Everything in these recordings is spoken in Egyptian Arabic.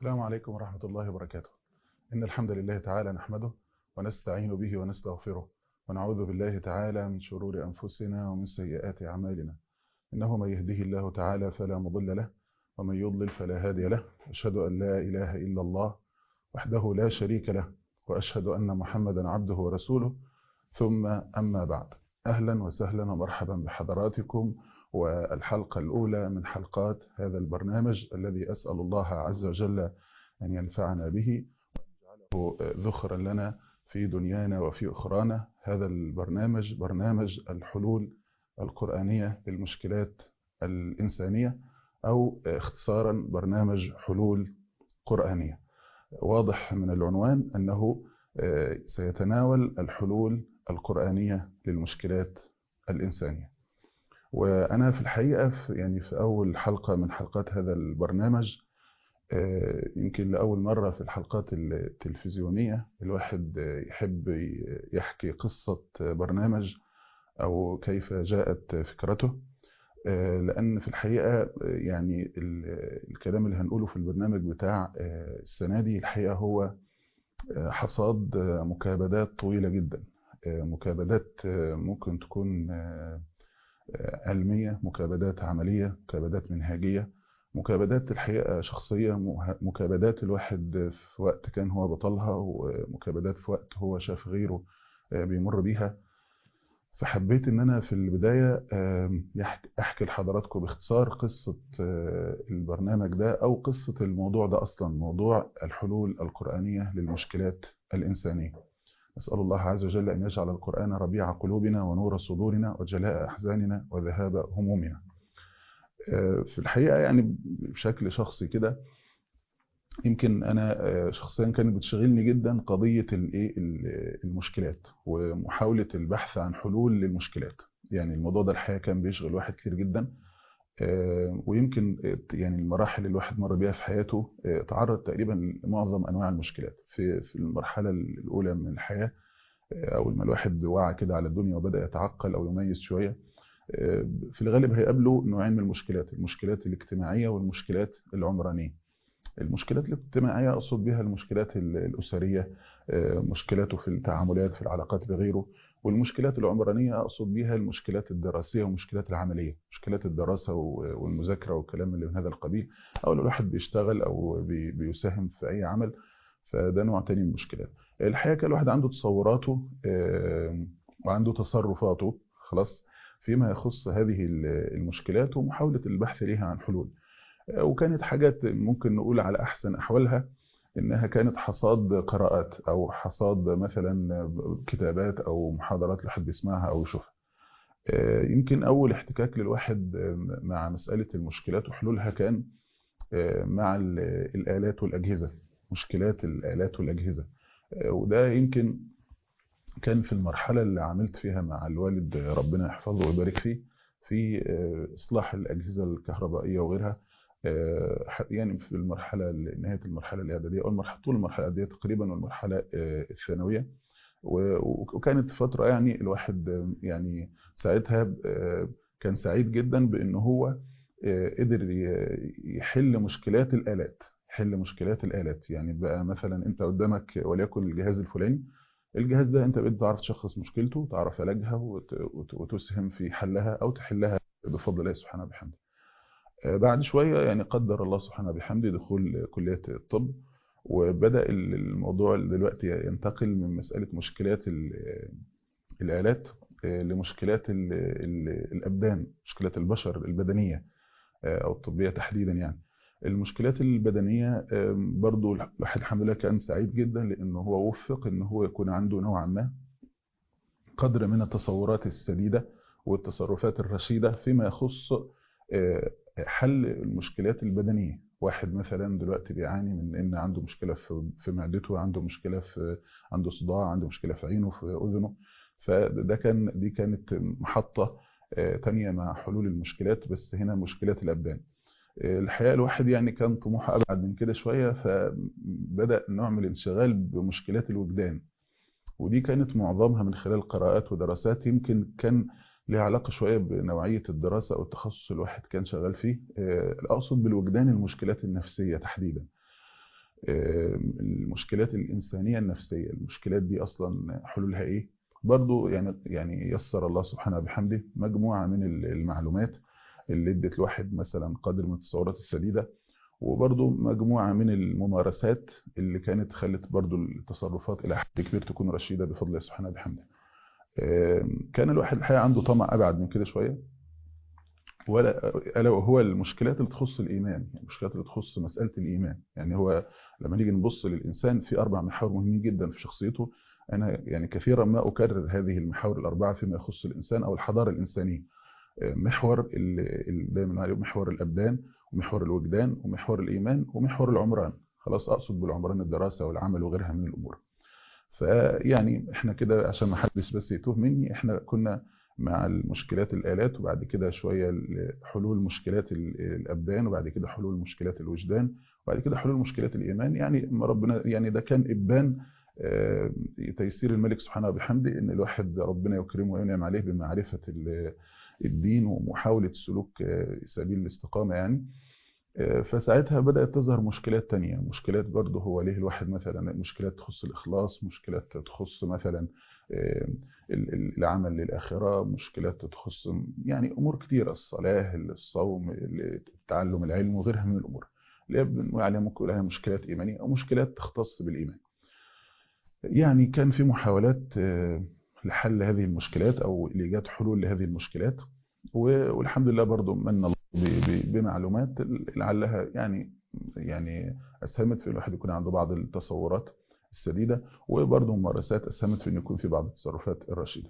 السلام عليكم ورحمة الله وبركاته إن الحمد لله تعالى نحمده ونستعين به ونستغفره ونعوذ بالله تعالى من شرور أنفسنا ومن سيئات أعمالنا إنه من يهده الله تعالى فلا مضل له ومن يضلل فلا هادي له أشهد أن لا إله إلا الله وحده لا شريك له وأشهد أن محمدا عبده ورسوله ثم أما بعد أهلا وسهلا ومرحبا بحضراتكم والحلقة الأولى من حلقات هذا البرنامج الذي أسأل الله عز وجل أن ينفعنا به ويجعله ذخرا لنا في دنيانا وفي أخرانا هذا البرنامج برنامج الحلول القرآنية للمشكلات الإنسانية أو اختصارا برنامج حلول قرآنية واضح من العنوان أنه سيتناول الحلول القرآنية للمشكلات الإنسانية وأنا في الحقيقة في يعني في أول حلقة من حلقات هذا البرنامج يمكن لأول مرة في الحلقات التلفزيونية الواحد يحب يحكي قصة برنامج أو كيف جاءت فكرته لأن في الحقيقة يعني الكلام اللي هنقوله في البرنامج بتاع السنة دي الحقيقة هو حصاد مكابدات طويلة جدا مكابدات ممكن تكون علمية مكابدات عملية مكابدات منهجية مكابدات الحقيقة شخصية مكابدات الواحد في وقت كان هو بطلها ومكابدات في وقت هو شاف غيره بيمر بيها فحبيت ان انا في البداية احكي لحضراتكم باختصار قصة البرنامج ده او قصة الموضوع ده اصلا موضوع الحلول القرآنية للمشكلات الانسانية نسأل الله عز وجل أن يجعل القرآن ربيع قلوبنا ونور صدورنا وجلاء أحزاننا وذهاب همومنا في الحقيقة يعني بشكل شخصي كده يمكن أنا شخصيا كانت بتشغلني جدا قضية المشكلات ومحاولة البحث عن حلول للمشكلات يعني الموضوع ده الحقيقة كان بيشغل واحد كتير جدا ويمكن يعني المراحل اللي الواحد مر بيها في حياته تعرض تقريبا لمعظم انواع المشكلات في في المرحله الاولى من الحياه اول ما الواحد وعى كده على الدنيا وبدا يتعقل او يميز شويه في الغالب هيقابله نوعين من المشكلات المشكلات الاجتماعيه والمشكلات العمرانيه المشكلات الاجتماعيه اقصد بها المشكلات الاسريه مشكلاته في التعاملات في العلاقات بغيره والمشكلات العمرانية أقصد بها المشكلات الدراسية والمشكلات العملية مشكلات الدراسة والمذاكرة والكلام اللي من هذا القبيل أو لو الواحد بيشتغل أو بيساهم في أي عمل فده نوع تاني من المشكلات الحقيقة كان الواحد عنده تصوراته وعنده تصرفاته خلاص فيما يخص هذه المشكلات ومحاولة البحث لها عن حلول وكانت حاجات ممكن نقول على أحسن أحوالها انها كانت حصاد قراءات او حصاد مثلا كتابات او محاضرات الواحد بيسمعها او يشوفها يمكن اول احتكاك للواحد مع مساله المشكلات وحلولها كان مع الالات والاجهزه مشكلات الالات والاجهزه وده يمكن كان في المرحله اللي عملت فيها مع الوالد ربنا يحفظه ويبارك فيه في اصلاح الاجهزه الكهربائيه وغيرها يعني في المرحلة نهاية المرحلة الإعدادية أو المرحلة طول المرحلة الإعدادية تقريبا والمرحلة الثانوية وكانت فترة يعني الواحد يعني ساعتها كان سعيد جدا بأنه هو قدر يحل مشكلات الآلات يحل مشكلات الآلات يعني بقى مثلا أنت قدامك وليكن الجهاز الفلاني الجهاز ده أنت بقيت تعرف تشخص مشكلته وتعرف علاجها وتسهم في حلها أو تحلها بفضل الله سبحانه وبحمده بعد شوية يعني قدر الله سبحانه بحمده دخول كلية الطب وبدأ الموضوع دلوقتي ينتقل من مسألة مشكلات الآلات لمشكلات الأبدان مشكلات البشر البدنية أو الطبية تحديدا يعني المشكلات البدنية برضو الواحد الحمد لله كان سعيد جدا لأنه هو وفق أنه هو يكون عنده نوعا ما قدر من التصورات السديدة والتصرفات الرشيدة فيما يخص حل المشكلات البدنية واحد مثلا دلوقتي بيعاني من ان عنده مشكلة في معدته عنده مشكلة في عنده صداع عنده مشكلة في عينه في اذنه فده كان دي كانت محطة تانية مع حلول المشكلات بس هنا مشكلات الابدان الحقيقة الواحد يعني كان طموحه ابعد من كده شوية فبدأ نوع من الانشغال بمشكلات الوجدان ودي كانت معظمها من خلال قراءات ودراسات يمكن كان ليها علاقة شوية بنوعية الدراسة أو التخصص الواحد كان شغال فيه أقصد بالوجدان المشكلات النفسية تحديدا المشكلات الإنسانية النفسية المشكلات دي أصلا حلولها إيه برضو يعني يعني يسر الله سبحانه بحمده مجموعة من المعلومات اللي ادت الواحد مثلا قدر من التصورات السديدة وبرضو مجموعة من الممارسات اللي كانت خلت برضو التصرفات إلى حد كبير تكون رشيدة بفضل الله سبحانه بحمده كان الواحد الحقيقة عنده طمع أبعد من كده شوية ولا الا وهو المشكلات اللي تخص الايمان المشكلات اللي تخص مساله الايمان يعني هو لما نيجي نبص للانسان في اربع محاور مهمين جدا في شخصيته انا يعني كثيرا ما اكرر هذه المحاور الاربعه فيما يخص الانسان او الحضاره الانسانيه محور اللي دايما عليه محور الابدان ومحور الوجدان ومحور الايمان ومحور العمران خلاص اقصد بالعمران الدراسه والعمل وغيرها من الامور فيعني احنا كده عشان ما حدش بس يتوه مني احنا كنا مع المشكلات الآلات وبعد كده شوية حلول مشكلات الأبدان وبعد كده حلول مشكلات الوجدان وبعد كده حلول مشكلات الإيمان يعني ربنا يعني ده كان إبان تيسير الملك سبحانه وبحمده إن الواحد ربنا يكرمه وينعم عليه بمعرفة الدين ومحاولة سلوك سبيل الاستقامة يعني فساعتها بدأت تظهر مشكلات تانية مشكلات برضه هو ليه الواحد مثلا مشكلات تخص الإخلاص مشكلات تخص مثلا العمل للآخرة مشكلات تخص يعني أمور كثيرة الصلاة الصوم تعلم العلم وغيرها من الأمور اللي بنقول عليها ممكن عليها مشكلات إيمانية أو مشكلات تختص بالإيمان يعني كان في محاولات لحل هذه المشكلات أو لإيجاد حلول لهذه المشكلات والحمد لله برضو من الله بمعلومات لعلها يعني يعني أسهمت في الواحد يكون عنده بعض التصورات السديدة وبرضه ممارسات أسهمت في أن يكون في بعض التصرفات الرشيدة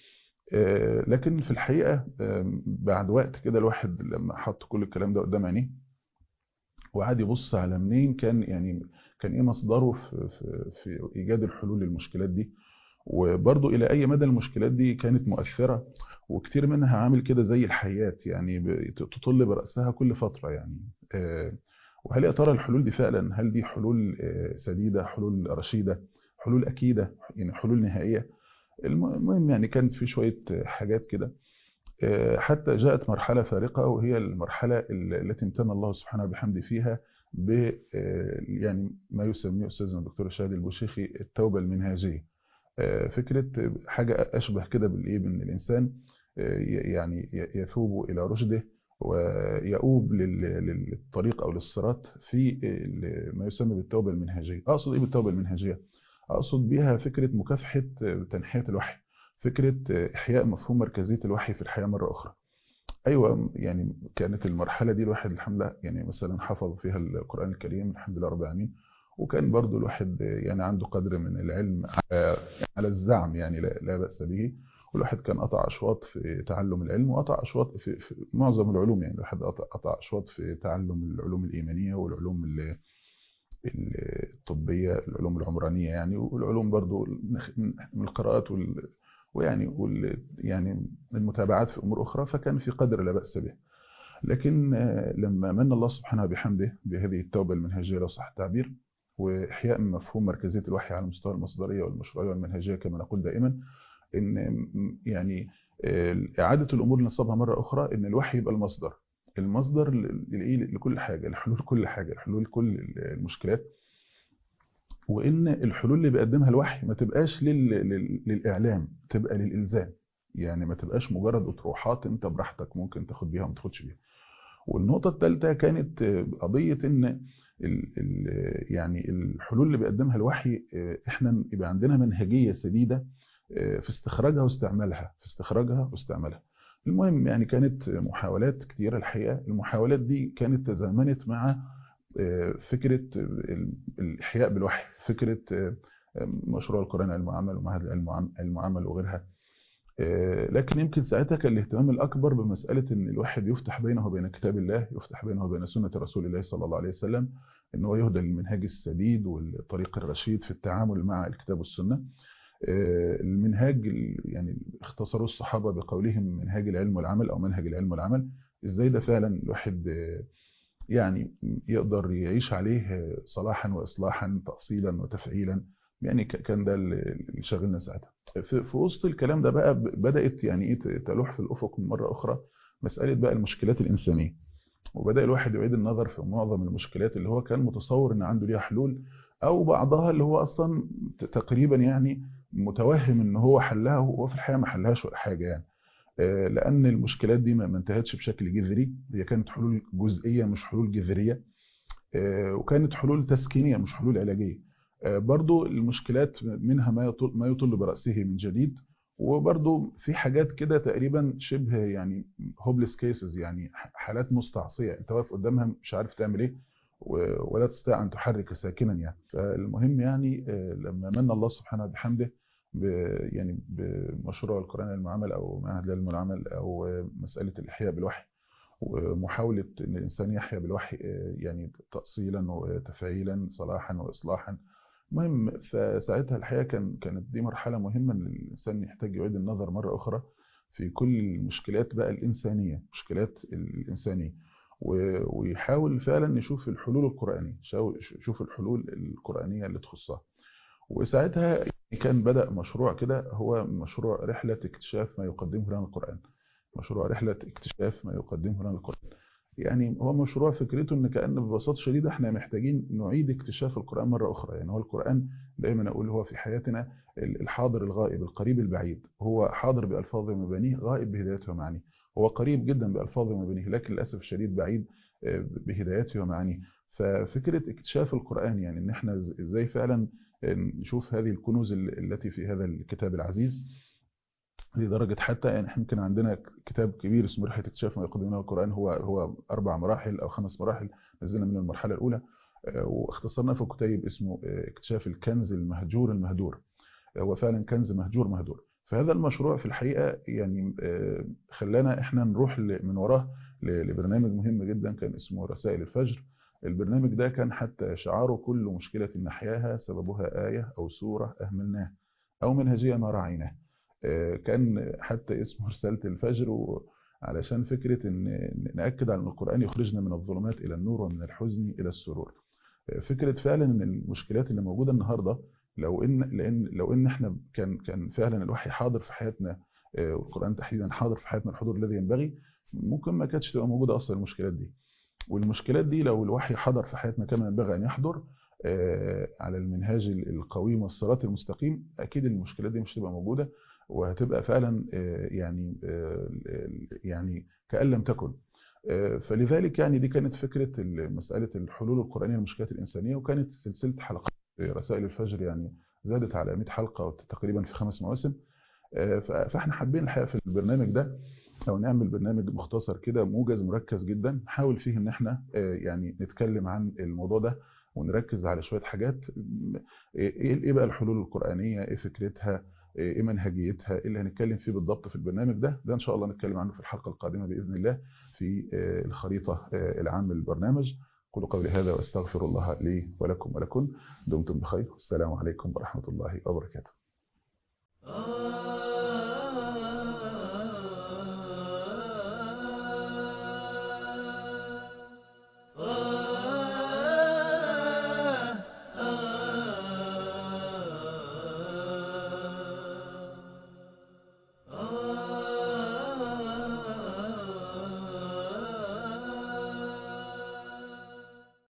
لكن في الحقيقة بعد وقت كده الواحد لما حط كل الكلام ده قدام عينيه وقعد يبص على منين كان يعني كان ايه مصدره في, في, في ايجاد الحلول للمشكلات دي وبرضه الى اي مدى المشكلات دي كانت مؤثره وكتير منها عامل كده زي الحيات يعني تطل براسها كل فتره يعني وهل يا ترى الحلول دي فعلا هل دي حلول سديده حلول رشيده حلول اكيده يعني حلول نهائيه المهم يعني كانت في شويه حاجات كده حتى جاءت مرحله فارقه وهي المرحله التي امتن الله سبحانه وبحمده فيها ب يعني ما يسميه استاذنا الدكتور شادي البوشيخي التوبه المنهجيه فكره حاجه اشبه كده بالايه بان الانسان يعني يثوب الى رشده ويؤوب للطريق او للصراط في ما يسمى بالتوبه المنهجيه اقصد ايه بالتوبه المنهجيه اقصد بها فكره مكافحه تنحيه الوحي فكره احياء مفهوم مركزيه الوحي في الحياه مره اخرى ايوه يعني كانت المرحله دي الواحد الحمد لله يعني مثلا حفظ فيها القران الكريم الحمد لله رب العالمين وكان برضو الواحد يعني عنده قدر من العلم على الزعم يعني لا باس به والواحد كان قطع اشواط في تعلم العلم وقطع اشواط في, في معظم العلوم يعني الواحد قطع اشواط في تعلم العلوم الايمانيه والعلوم الطبيه العلوم العمرانيه يعني والعلوم برضو من القراءات وال ويعني وال يعني المتابعات في امور اخرى فكان في قدر لا باس به لكن لما من الله سبحانه بحمده بهذه التوبه المنهجيه لو صح التعبير واحياء مفهوم مركزيه الوحي على المستوى المصدريه والمشروعيه والمنهجيه كما نقول دائما ان يعني اعاده الامور لنصابها مره اخرى ان الوحي يبقى المصدر المصدر لكل حاجه لحلول كل حاجه لحلول كل المشكلات وان الحلول اللي بيقدمها الوحي ما تبقاش للاعلام تبقى للالزام يعني ما تبقاش مجرد اطروحات انت براحتك ممكن تاخد بيها وما تاخدش بيها والنقطه الثالثه كانت قضيه ان ال ال يعني الحلول اللي بيقدمها الوحي احنا يبقى عندنا منهجيه سديده في استخراجها واستعمالها في استخراجها واستعمالها المهم يعني كانت محاولات كتيرة الحقيقة المحاولات دي كانت تزامنت مع فكرة الإحياء بالوحي فكرة مشروع القرآن المعامل ومعهد المعامل وغيرها لكن يمكن ساعتها كان الاهتمام الأكبر بمسألة أن الواحد يفتح بينه وبين كتاب الله يفتح بينه وبين سنة رسول الله صلى الله عليه وسلم أن هو يهدى للمنهاج السديد والطريق الرشيد في التعامل مع الكتاب والسنة المنهاج يعني اختصروا الصحابة بقولهم منهاج العلم والعمل أو منهج العلم والعمل إزاي ده فعلا الواحد يعني يقدر يعيش عليه صلاحا وإصلاحا تأصيلا وتفعيلا يعني كان ده اللي شغلنا ساعتها في وسط الكلام ده بقى بدأت يعني ايه تلوح في الأفق من مرة أخرى مسألة بقى المشكلات الإنسانية وبدا الواحد يعيد النظر في معظم المشكلات اللي هو كان متصور ان عنده ليها حلول او بعضها اللي هو اصلا تقريبا يعني متوهم ان هو حلها وهو في الحقيقه ما حلهاش ولا حاجه يعني لان المشكلات دي ما انتهتش بشكل جذري هي كانت حلول جزئيه مش حلول جذريه وكانت حلول تسكينيه مش حلول علاجيه برضو المشكلات منها ما يطل ما يطل براسه من جديد وبرضو في حاجات كده تقريبا شبه يعني هوبلس كيسز يعني حالات مستعصيه انت واقف قدامها مش عارف تعمل ايه ولا تستطيع ان تحرك ساكنا يعني فالمهم يعني لما من الله سبحانه وبحمده يعني بمشروع القرآن المعامل أو معهد العلم والعمل أو مسألة الإحياء بالوحي ومحاولة أن الإنسان يحيا بالوحي يعني تأصيلا وتفعيلا صلاحا وإصلاحا المهم فساعتها الحقيقة كان كانت دي مرحلة مهمة أن الإنسان يحتاج يعيد النظر مرة أخرى في كل المشكلات بقى الإنسانية مشكلات الإنسانية ويحاول فعلا يشوف الحلول القرآنية يشوف الحلول القرآنية اللي تخصها وساعتها كان بدأ مشروع كده هو مشروع رحلة اكتشاف ما يقدمه لنا القرآن مشروع رحلة اكتشاف ما يقدمه لنا القرآن يعني هو مشروع فكرته ان كأن ببساطة شديدة احنا محتاجين نعيد اكتشاف القرآن مرة أخرى يعني هو القرآن دايما أقول هو في حياتنا الحاضر الغائب القريب البعيد هو حاضر بألفاظه ومبانيه غائب بهدايته ومعانيه هو قريب جدا بألفاظه ومبانيه لكن للأسف الشديد بعيد بهدايته ومعانيه ففكرة اكتشاف القرآن يعني ان احنا ازاي فعلا نشوف هذه الكنوز التي في هذا الكتاب العزيز لدرجة حتى يعني احنا يمكن عندنا كتاب كبير اسمه رحلة اكتشاف ما يقدمه القرآن هو هو أربع مراحل أو خمس مراحل نزلنا من المرحلة الأولى واختصرنا في كتيب اسمه اكتشاف الكنز المهجور المهدور هو فعلا كنز مهجور مهدور فهذا المشروع في الحقيقة يعني خلانا احنا نروح من وراه لبرنامج مهم جدا كان اسمه رسائل الفجر البرنامج ده كان حتى شعاره كل مشكلة نحياها سببها آية أو سورة أهملناها أو منهجية ما راعيناه كان حتى اسمه رسالة الفجر علشان فكرة إن نأكد على أن القرآن يخرجنا من الظلمات إلى النور ومن الحزن إلى السرور فكرة فعلا إن المشكلات اللي موجودة النهاردة لو إن لأن لو إن إحنا كان كان فعلا الوحي حاضر في حياتنا والقرآن تحديدا حاضر في حياتنا الحضور الذي ينبغي ممكن ما كانتش تبقى موجودة أصلا المشكلات دي والمشكلات دي لو الوحي حضر في حياتنا كما ينبغي أن يحضر على المنهاج القويم والصراط المستقيم أكيد المشكلات دي مش هتبقى موجودة وهتبقى فعلا يعني يعني كأن لم تكن فلذلك يعني دي كانت فكرة مسألة الحلول القرآنية للمشكلات الإنسانية وكانت سلسلة حلقات رسائل الفجر يعني زادت على 100 حلقة تقريبا في خمس مواسم فاحنا حابين الحقيقة في البرنامج ده لو نعمل برنامج مختصر كده موجز مركز جدا نحاول فيه ان احنا يعني نتكلم عن الموضوع ده ونركز على شوية حاجات ايه بقى الحلول القرآنية ايه فكرتها ايه منهجيتها ايه اللي هنتكلم فيه بالضبط في البرنامج ده ده ان شاء الله نتكلم عنه في الحلقة القادمة بإذن الله في الخريطة العامة للبرنامج قولوا قولي هذا واستغفر الله لي ولكم ولكم دمتم بخير والسلام عليكم ورحمة الله وبركاته